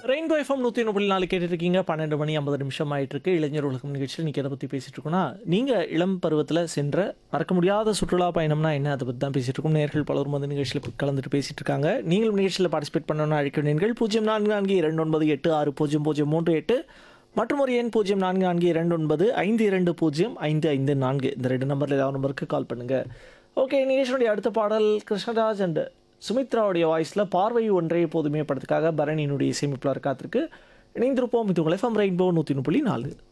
rainbow FM நூற்றி ஒன்று புள்ளி நாலு கேட்டுட்டு இருக்கீங்க பன்னெண்டு மணி ஐம்பது நிமிஷம் ஆயிட்டு இருக்கு இளைஞர் உலகம் நிகழ்ச்சியில் நீங்கள் எதை பற்றி பேசிட்டு இருக்கோம்னா நீங்கள் இளம் பருவத்தில் சென்ற மறக்க முடியாத சுற்றுலா பயணம்னா என்ன அதை பற்றி தான் பேசிட்டு இருக்கோம் நேர்கள் பலரும் வந்து நிகழ்ச்சியில் கலந்துட்டு பேசிட்டு இருக்காங்க நீங்களும் நிகழ்ச்சியில் பார்ட்டிசிபேட் பண்ணணும்னு அழைக்க நீங்கள் பூஜ்ஜியம் நான்கு நான்கு இரண்டு ஒன்பது எட்டு ஆறு பூஜ்ஜியம் பூஜ்ஜியம் மூன்று எட்டு மற்றும் ஒரு எண் பூஜ்ஜியம் நான்கு நான்கு இரண்டு ஒன்பது ஐந்து இரண்டு பூஜ்ஜியம் ஐந்து ஐந்து நான்கு இந்த ரெண்டு நம்பரில் ஏதாவது நம்பருக்கு கால் பண்ணுங்கள் ஓகே நிகழ்ச்சியுடைய அடுத்த பாடல் கிருஷ்ணராஜ் அண்ட் சுமித்ராவுடைய வாய்ஸில் பார்வை ஒன்றே போதுமே படத்துக்காக பரணியினுடைய இசையமைப்பில் காத்திருக்கு இணைந்திருப்போம் இது உங்கள் எஃப்எம் ரெயின்போ நூற்றி புள்ளி நாலு